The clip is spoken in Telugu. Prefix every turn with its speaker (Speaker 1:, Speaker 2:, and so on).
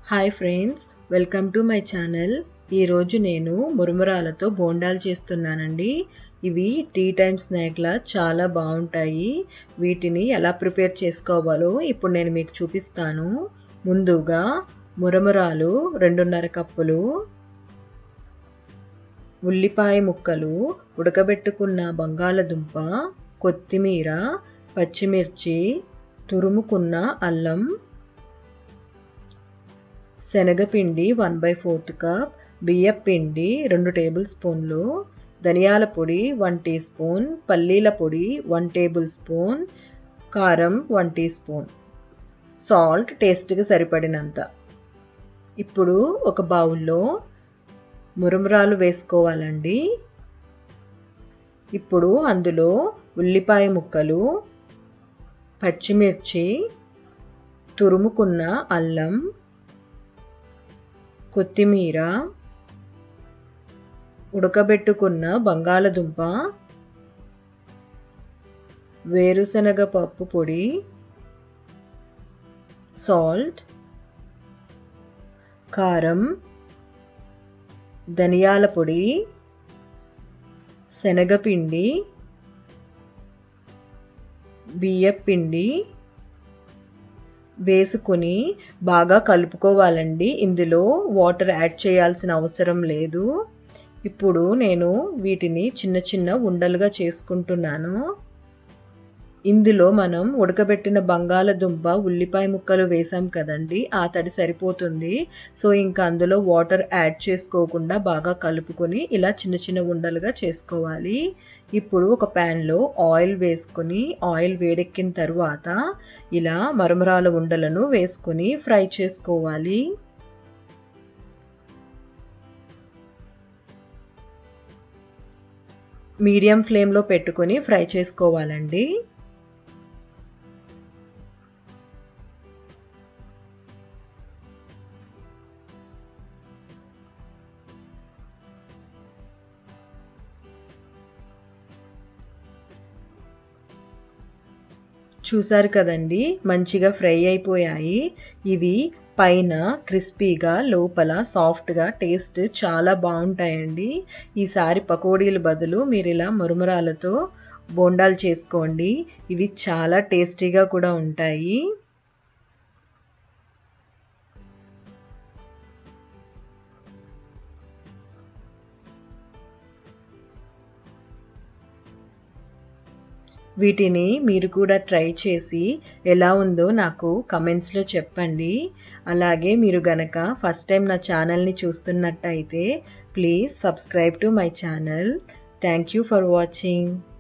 Speaker 1: hi friends welcome to my channel ఈరోజు నేను మురుమురాలతో బోండాలు చేస్తున్నానండి ఇవి టీ టైమ్ స్నాక్లా చాలా బాగుంటాయి వీటిని ఎలా ప్రిపేర్ చేసుకోవాలో ఇప్పుడు నేను మీకు చూపిస్తాను ముందుగా మురమురాలు రెండున్నర కప్పులు ఉల్లిపాయ ముక్కలు ఉడకబెట్టుకున్న బంగాళదుంప కొత్తిమీర పచ్చిమిర్చి తురుముకున్న అల్లం శనగపిండి వన్ బై ఫోర్త్ కప్ బియ్యం పిండి రెండు టేబుల్ స్పూన్లు ధనియాల పొడి వన్ టీ స్పూన్ పల్లీల పొడి వన్ టేబుల్ స్పూన్ కారం వన్ టీ స్పూన్ సాల్ట్ టేస్ట్కి సరిపడినంత ఇప్పుడు ఒక బౌల్లో మురుమురాలు వేసుకోవాలండి ఇప్పుడు అందులో ఉల్లిపాయ ముక్కలు పచ్చిమిర్చి తురుముకున్న అల్లం కొత్తిమీర ఉడకబెట్టుకున్న బంగాళదుంప వేరుశనగ పప్పు పొడి సాల్ట్ కారం ధనియాల పొడి శనగపిండి బియ్యపిండి వేసుకొని బాగా కలుపుకోవాలండి ఇందులో వాటర్ యాడ్ చేయాల్సిన అవసరం లేదు ఇప్పుడు నేను వీటిని చిన్న చిన్న ఉండలుగా చేసుకుంటున్నాను ఇందులో మనం ఉడకబెట్టిన బంగాళదుంప ఉల్లిపాయ ముక్కలు వేసాం కదండి ఆ తడి సరిపోతుంది సో ఇంకా అందులో వాటర్ యాడ్ చేసుకోకుండా బాగా కలుపుకొని ఇలా చిన్న చిన్న ఉండలుగా చేసుకోవాలి ఇప్పుడు ఒక ప్యాన్లో ఆయిల్ వేసుకొని ఆయిల్ వేడెక్కిన తర్వాత ఇలా మరమరాల ఉండలను వేసుకొని ఫ్రై చేసుకోవాలి మీడియం ఫ్లేమ్లో పెట్టుకొని ఫ్రై చేసుకోవాలండి చూసారు కదండి మంచిగా ఫ్రై అయిపోయాయి ఇవి పైన క్రిస్పీగా లోపల సాఫ్ట్గా టేస్ట్ చాలా బాగుంటాయండి ఈసారి పకోడీల బదులు మీరు ఇలా మురుమురాలతో బోండాలు చేసుకోండి ఇవి చాలా టేస్టీగా కూడా ఉంటాయి వీటిని మీరు కూడా ట్రై చేసి ఎలా ఉందో నాకు కమెంట్స్లో చెప్పండి అలాగే మీరు గనక ఫస్ట్ టైం నా ఛానల్ని చూస్తున్నట్టయితే please subscribe to my channel thank you for watching